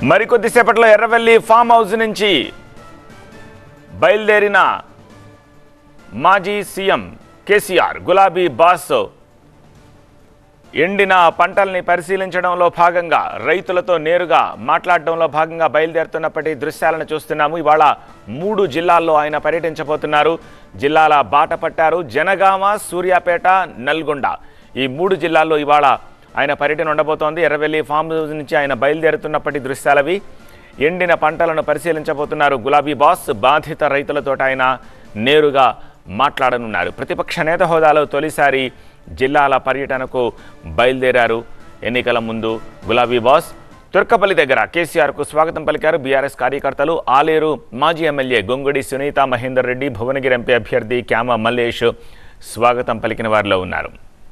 మరికొద్దిసేపట్లో Erravelli farm house నుంచి బయలుదేరిన మాజీ సీఎం కేసీఆర్ గులాబీ బాస్ ఎండిన పంటల్ని పరిశీలించడంలో భాగంగా రైతులతో నేరుగా మాట్లాడడంలో భాగంగా బయలుదేరుతున్నప్పటి దృశ్యాలను చూస్తున్నాము ఇవాళ మూడు జిల్లాల్లో ఆయన పర్యటించబోతున్నారు జిల్లాల బాట పట్టారు జనగామ సూర్యాపేట నల్గొండ ఈ మూడు జిల్లాల్లో ఇవాళ ఆయన పర్యటన ఉండబోతోంది ఎర్రవెల్లి ఫామ్ హౌస్ నుంచి ఆయన బయలుదేరుతున్నప్పటి దృశ్యాలవి ఎండిన పంటలను పరిశీలించబోతున్నారు గులాబీ బాస్ బాధిత రైతులతో ఆయన నేరుగా మాట్లాడనున్నారు ప్రతిపక్ష నేత హోదాలో తొలిసారి జిల్లాల పర్యటనకు బయలుదేరారు ఎన్నికల ముందు గులాబీ బాస్ తుర్కపల్లి దగ్గర కేసీఆర్కు స్వాగతం పలికారు బీఆర్ఎస్ కార్యకర్తలు ఆలేరు మాజీ ఎమ్మెల్యే గొంగుడి సునీత మహేందర్ రెడ్డి భువనగిరి ఎంపీ అభ్యర్థి క్యామ మల్లేష్ స్వాగతం పలికిన వారిలో ఉన్నారు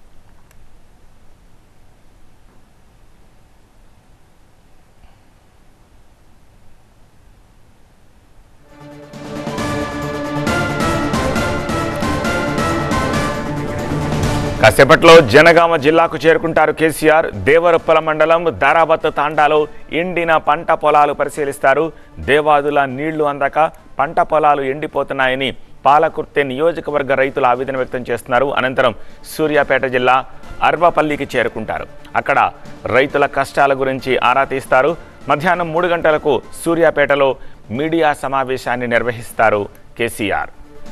కాసేపట్లో జనగామ జిల్లాకు చేరుకుంటారు కేసీఆర్ దేవరొప్పల మండలం దారాబత్ తాండాలో ఎండిన పంట పొలాలు పరిశీలిస్తారు దేవాదుల నీళ్లు అందక పంట పొలాలు ఎండిపోతున్నాయని పాలకుర్తె నియోజకవర్గ రైతులు ఆవేదన వ్యక్తం చేస్తున్నారు అనంతరం సూర్యాపేట జిల్లా అర్వపల్లికి చేరుకుంటారు అక్కడ రైతుల కష్టాల గురించి ఆరా తీస్తారు మధ్యాహ్నం మూడు గంటలకు సూర్యాపేటలో మీడియా సమావేశాన్ని నిర్వహిస్తారు కేసీఆర్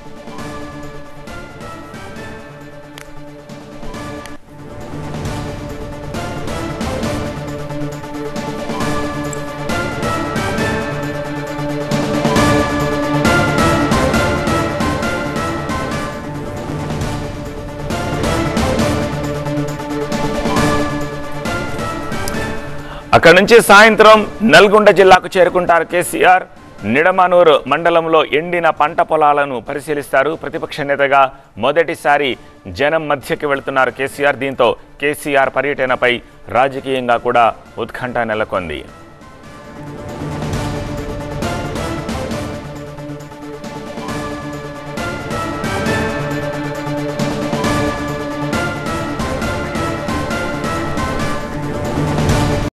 అక్కడి నుంచి సాయంత్రం నల్గొండ జిల్లాకు చేరుకుంటారు కేసీఆర్ నిడమనూరు మండలంలో ఎండిన పంట పొలాలను పరిశీలిస్తారు ప్రతిపక్ష నేతగా మొదటిసారి జనం మధ్యకి వెళుతున్నారు కేసీఆర్ దీంతో కేసీఆర్ పర్యటనపై రాజకీయంగా కూడా ఉత్కంఠ నెలకొంది